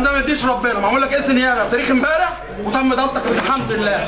الكلام ده ما يديش ربنا معمول لك اذن نيابه بتاريخ امبارح وتم ضبطك الحمد لله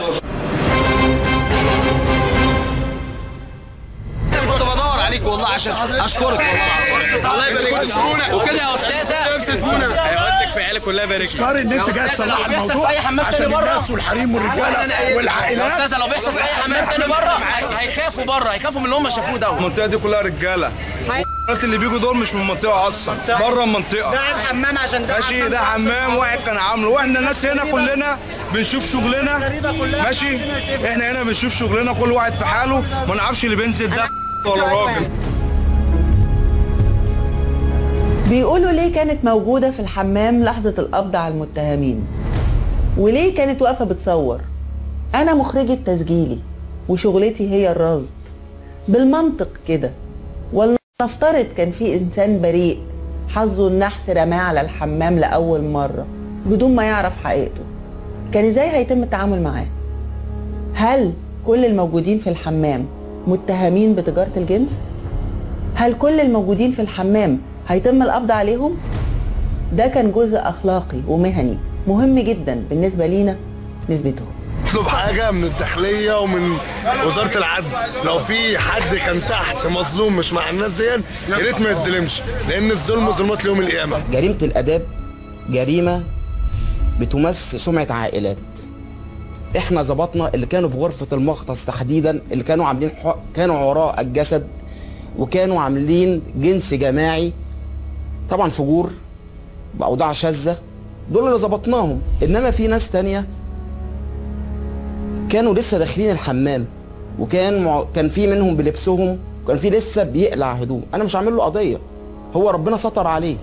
كنت بدور عليك والله عشان اشكرك والله الله يبارك لك وكده يا استاذه نفس زبونه هيودك في عيالك كلها يبارك لك اختار ان انت جاي تصلح لو بيحصل الموضوع في اي حمام عشان تاني بره الناس والحريم والرجاله والعائلات يا استاذه لو بيحصل في اي حمام تاني بره هي- هيخافوا بره هيخافوا من اللي هم شافوه دوت المنطقه دي كلها رجاله الناس اللي بيجوا دول مش من المنطقه اصلا بره المنطقه ده حمام عشان ده ماشي ده حمام واحد كان عامله واحنا الناس هنا كلنا بنشوف شغلنا ماشي احنا هنا بنشوف شغلنا كل واحد في حاله ما نعرفش اللي بينزل ده ولا راجل بيقولوا ليه كانت موجودة في الحمام لحظة القبض على المتهمين وليه كانت واقفة بتصور أنا مخرجة تسجيلي وشغلتي هي الرصد بالمنطق كده ولا نفترض كان في إنسان بريء حظه النحس رماه على الحمام لأول مرة بدون ما يعرف حقيقته كان إزاي هيتم التعامل معاه هل كل الموجودين في الحمام متهمين بتجارة الجنس؟ هل كل الموجودين في الحمام هيتم القبض عليهم؟ ده كان جزء أخلاقي ومهني مهم جدا بالنسبة لينا نثبته اطلب حاجه من الداخليه ومن وزاره العدل لو في حد كان تحت مظلوم مش مع الناس دي يا ريت ما يتظلمش لان الظلم ظلمات يوم القيامه جريمة الآداب جريمة بتمس سمعة عائلات احنا ظبطنا اللي كانوا في غرفة المغطس تحديدا اللي كانوا عاملين حق كانوا وراء الجسد وكانوا عاملين جنس جماعي طبعا فجور بأوضاع شاذة دول اللي ظبطناهم انما في ناس تانية كانوا لسه داخلين الحمام وكان مع... كان في منهم بلبسهم وكان في لسه بيقلع هدوم انا مش عامل له قضيه هو ربنا ستر عليه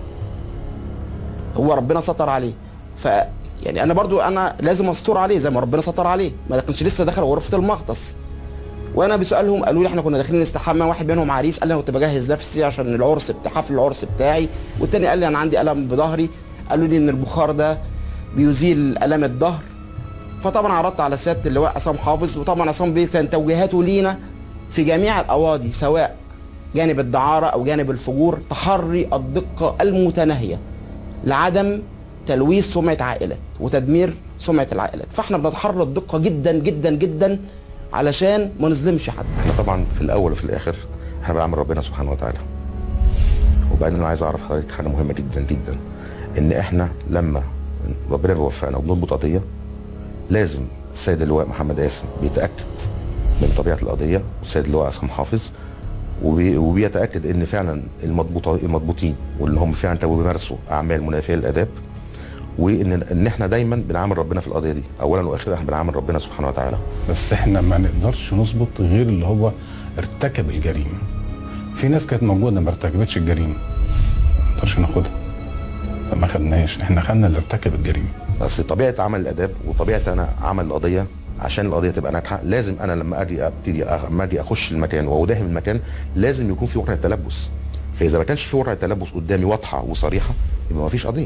هو ربنا ستر عليه ف يعني انا برضو انا لازم استر عليه زي ما ربنا ستر عليه ما كانش لسه دخل غرفه المغطس وانا بسالهم قالوا لي احنا كنا داخلين نستحمى واحد منهم عريس قال لي انا كنت بجهز نفسي عشان العرس بتاع حفل العرس بتاعي والتاني قال لي انا عندي الم بظهري قالوا لي ان البخار ده بيزيل الام الظهر فطبعا عرضت على سياده اللواء عصام حافظ وطبعا عصام بيه كان توجيهاته لينا في جميع القواضي سواء جانب الدعاره او جانب الفجور تحري الدقه المتناهيه لعدم تلويث سمعه عائلات وتدمير سمعه العائلات فاحنا بنتحرى الدقه جدا جدا جدا علشان ما نظلمش حد احنا طبعا في الاول وفي الاخر احنا بعمل ربنا سبحانه وتعالى وبعدين انا عايز اعرف حضرتك حاجه مهمه جدا جدا ان احنا لما ربنا بيوفقنا وبنضبط قضيه لازم السيد اللواء محمد قاسم بيتاكد من طبيعه القضيه والسيد اللواء عصام حافظ وبي وبيتاكد ان فعلا المضبوط المضبوطين واللي هم فعلا كانوا بيمارسوا اعمال منافيه للاداب وان ان احنا دايما بنعامل ربنا في القضيه دي اولا واخيرا احنا بنعامل ربنا سبحانه وتعالى بس احنا ما نقدرش نظبط غير اللي هو ارتكب الجريمه في ناس كانت موجوده ما ارتكبتش الجريمه ما نقدرش ناخدها فما خدناهاش احنا خدنا اللي ارتكب الجريمه بس طبيعه عمل الاداب وطبيعه انا عمل القضيه عشان القضيه تبقى ناجحه لازم انا لما اجي ابتدي لما اجي اخش المكان واداهم المكان لازم يكون في ورقه تلبس فاذا ما كانش في ورقه تلبس قدامي واضحه وصريحه يبقى ما فيش قضيه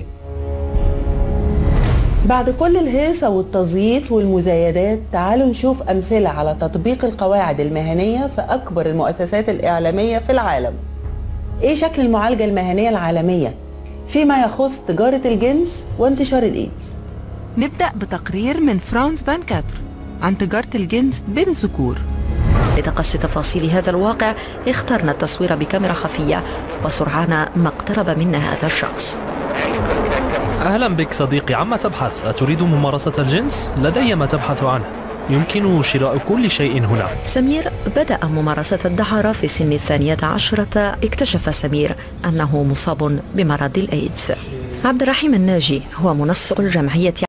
بعد كل الهيصة والتزييط والمزايدات تعالوا نشوف أمثلة على تطبيق القواعد المهنية في أكبر المؤسسات الإعلامية في العالم إيه شكل المعالجة المهنية العالمية فيما يخص تجارة الجنس وانتشار الإيدز نبدأ بتقرير من فرانس بانكاتر عن تجارة الجنس بين الذكور لتقصي تفاصيل هذا الواقع اخترنا التصوير بكاميرا خفية وسرعان ما اقترب منا هذا الشخص أهلا بك صديقي عما تبحث أتريد ممارسة الجنس؟ لدي ما تبحث عنه يمكن شراء كل شيء هنا سمير بدأ ممارسة الدعارة في سن الثانية عشرة اكتشف سمير أنه مصاب بمرض الإيدز عبد الرحيم الناجي هو منسق الجمعية